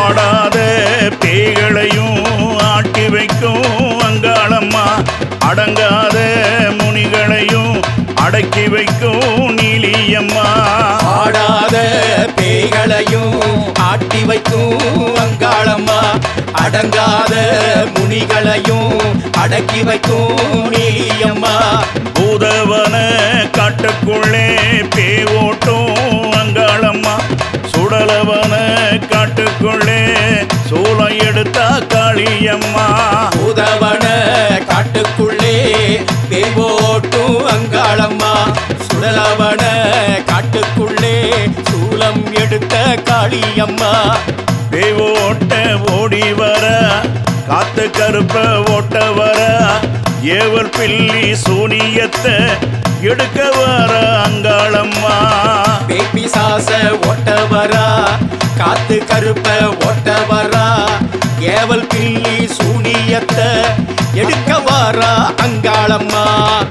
ஆடாத பேய்களையும் ஆட்டி வைக்கும் அங்காளம்மா அடங்காத முனிகளையும் அடக்கி வைக்கும் நீலியம்மா ஆடாத பேய்களையும் ஆட்டி வைக்கும் அங்காளம்மா அடங்காத முனிகளையும் அடக்கி வைக்கும் நீலியம்மா பூதவன காட்டுக்குள்ளே பேவோட்டும் அங்காளம்மா சுடலவன காட்டுக்குள்ளே சூளம் எடுத்தா காளியம்மா உதவன காட்டுக்குள்ளே பேவோட்டும் அங்காளம்மா சுடலவன காட்டுக்குள்ளே சூலம் எடுத்த காளியம்மா பேவோட்ட ஓடி வர காத்து கருப்ப ஓட்ட வர ஏவல் பில்லி சூனியத்தை எடுக்க வர அங்காளம்மா பேபி சாச ஓட்ட வரா காத்து கருப்ப ஓட்ட வரா ஏவல் பில்லி சூனியத்தை எடுக்க வாரா அங்காளம்மா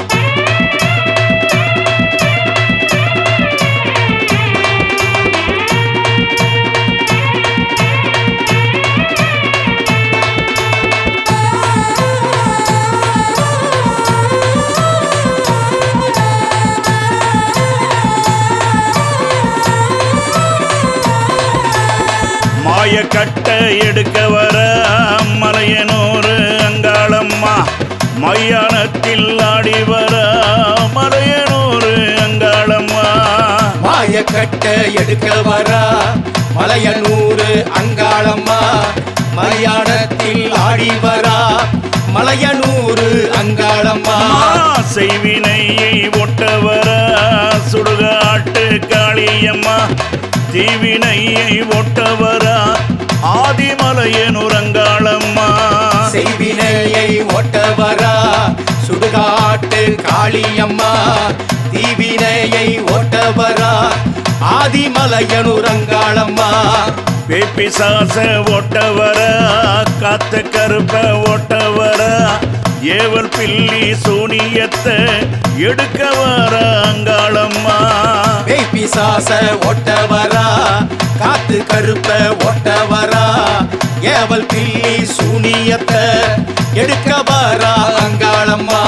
மாய கட்ட எடுக்க வர மலையனூர் அங்காளம்மா மையானத்தில் ஆடி வர மலையனூர் அங்காளம்மா மாய கட்ட எடுக்க வரா மலையனூறு அங்காளம்மா மலையாளத்தில் ஆடி வரா மலையனூறு அங்காளம்மா செய்வினையை ஒட்ட வர சுடுகாட்டு காளியம்மா தீவினையை ஒட்ட வர ஆதிமலையனூர் அங்காளம்மா செய்வினையை ஓட்ட வரா சுடுகாட்டு காளியம்மா தீவினையை ஓட்ட வரா ஆதிமலையனூர் அங்காளம்மா பேப்பிசாச ஓட்ட வர காத்த கருப்ப ஓட்ட வர ஏவல் பில்லி சூனியத்தை எடுக்க வர அங்காளம்மா பேய் பிசாச ஓட்ட வரா காத்து கருப்ப ஓட்ட வரா ஏவல் பில்லி சூனியத்தை எடுக்க வரா அங்காளம்மா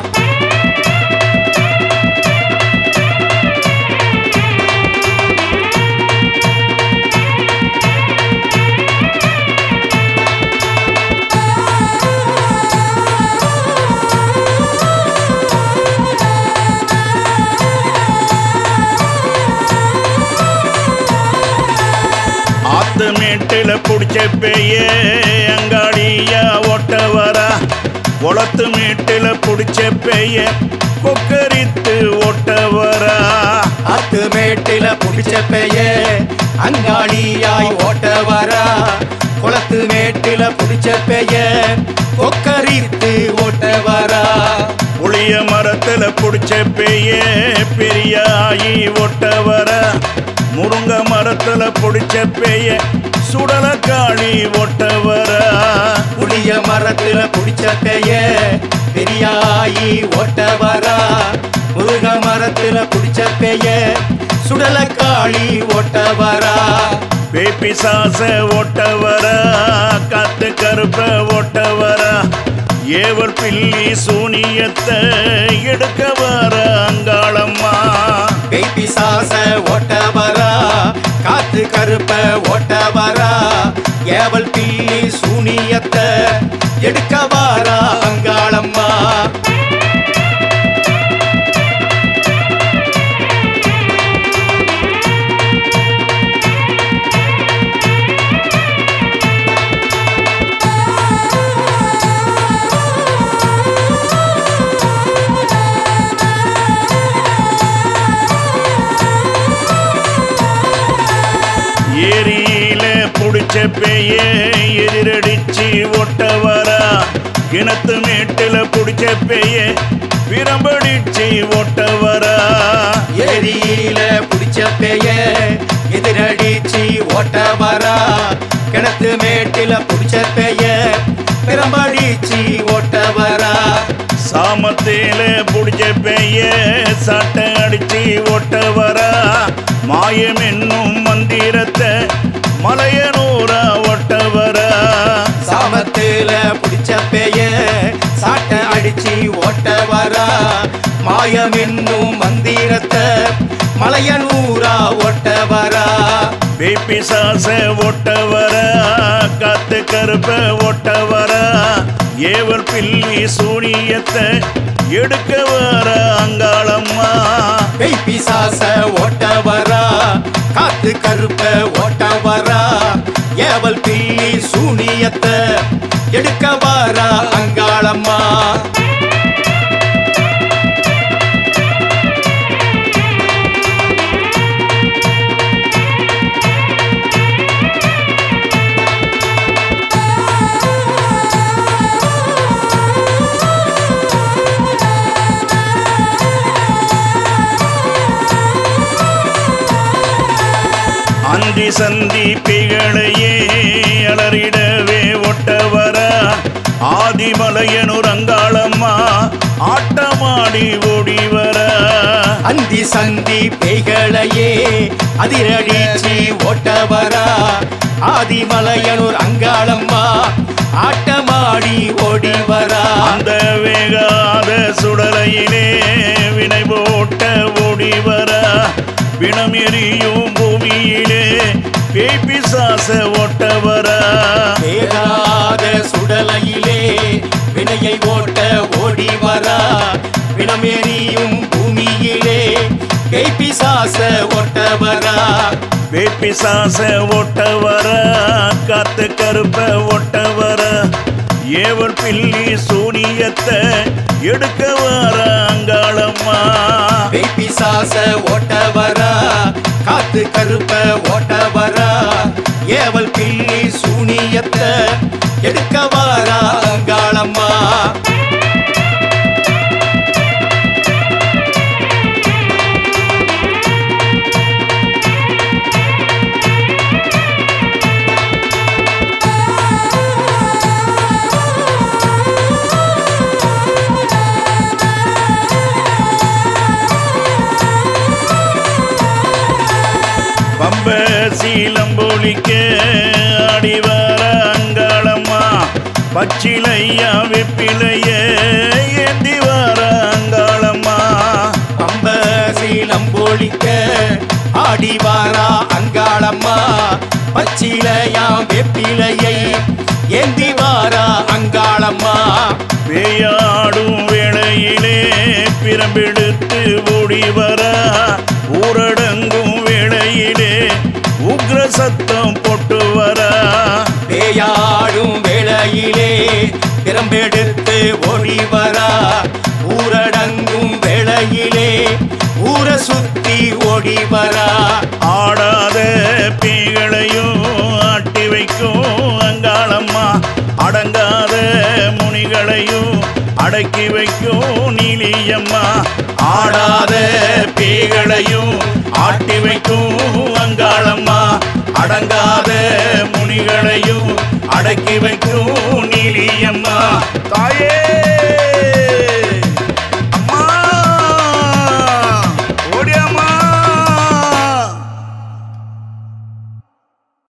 ஆத்து மேட்டுல புடிச்ச பெய்ய அங்காடியா ஓட்ட வரா குளத்து மேட்டுல புடிச்ச பெய்ய கொக்கரித்து ஓட்ட வரா அத்து மேட்டில புடிச்ச பெய அங்காளியாய் ஓட்ட வரா குளத்து மேட்டில புடிச்ச பெய கொக்கரித்து ஓட்ட வரா புளிய மரத்துல புடிச்ச பெய்ய பெரியாயி ஒட்ட வர முருங்க மரத்துல புடிச்ச பெய்ய சுடல காளி ஒட்ட வர புளிய மரத்துல புடிச்ச பெய பெரியாயி ஓட்ட வரா முருக மரத்துல புடிச்ச பெய சுடல காளி ஓட்ட வரா பேப்பிசாச ஒட்ட வர காத்து கருப்ப ஒட்ட வர ஏவல் பில்லி சூனியத்தை எடுக்க வர அங்காளம்மா பேய் பிசாச ஓட்ட வரா காத்து கருப்ப ஓட்ட வரா ஏவல் பில்லி சூனியத்தை எடுக்க வாரா அங்காளம்மா ஏரியில புடிச்ச பெய்ய எதிரடிச்சு ஒட்ட வர கிணத்து மேட்டுல புடிச்ச பெய்ய பிரம்படிச்சு ஒட்ட வர ஏரியில புடிச்ச பெய எதிரடிச்சு ஓட்ட வரா கிணத்து மேட்டில புடிச்ச பெய பிரம்படிச்சு ஓட்ட வரா சாமத்தில புடிச்ச பெய்ய சட்டை அடிச்சு ஒட்ட வர மாயம் என்னும் மந்திரத்தை மலையனூரா ஒட்ட மாயம் என்னும் மந்திரத்தை மலையனூரா ஒட்ட வரா பிசாச ஒட்ட வர காத்து கருப்ப ஒட்ட வர ஏவல் பில்லி சூனியத்தை எடுக்க வர அங்காளம்மா பேய் பிசாச ஓட்ட வரா காத்து கருப்ப ஓட்ட வரா ஏவல் பில்லி சூனியத்தை எடுக்க வரா அங்காளம்மா அந்தி சந்தி பிகளையே அலறிடவே ஒட்ட வர ஆதிமலையனூர் அங்காளம்மா ஆட்டமாடி ஓடி வர அந்தி சந்தி பேய்களையே அதிரடிச்சி ஓட்ட வரா ஆதிமலையனூர் அங்காளம்மா ஆட்டமாடி ஓடி வரா அந்த வேகாத சுடலையிலே வினை போட்ட ஓடி வர பிணம் எரியும் பூமியிலே பேய் பிசாச ஒட்ட வர வேகாத சுடலையிலே வினையை ஓட்ட ஓடி வரா வினமெறியும் பூமியிலே பேய் பிசாச ஓட்ட வரா பேய் பிசாச ஒட்ட வர காத்து கருப்ப ஒட்ட வர ஏவல் பில்லி சூனியத்தை எடுக்க வர அங்காளம்மா பேய் பிசாச ஓட்ட வரா காத்து கருப்ப ஓட்ட வரா ஏவல் பில்லி சூனியத்தை எடுக்க வரா அங்காளம்மா பம்ப சீலம்பொலிக்க ஆடி வர அங்காளம்மா பச்சிலையா வெப்பிலைய ஏந்தி வர அங்காளம்மா பம்ப சீலம் போலிக்க ஆடி வாரா அங்காளம்மா பச்சிலையாம் வெப்பிலையை ஏந்தி வாரா அங்காளம்மா பேயாடும் வேளையிலே பிரம்பெடுத்து ஓடி வர ஊரடங்கும் வேளையிலே உக்ர சத்தம் போட்டு வர பேயாடும் வேளையிலே பிரம்பெடுத்து ஓடி வரா ஊரடங்கும் வேளையிலே ஊர சுத்தி ஓடி வரா ஆடாத பீகளையும் ஆட்டி வைக்கும் அங்காளம்மா அடங்காத முனிகளையும் அடக்கி வைக்கும் நீலியம்மா ஆடாத பீகளையும் ஆட்டி வைக்கும் அங்காளம்மா அடங்காத முனிகளையும் அடக்கி வைக்கும் நீலியம்மா தாயே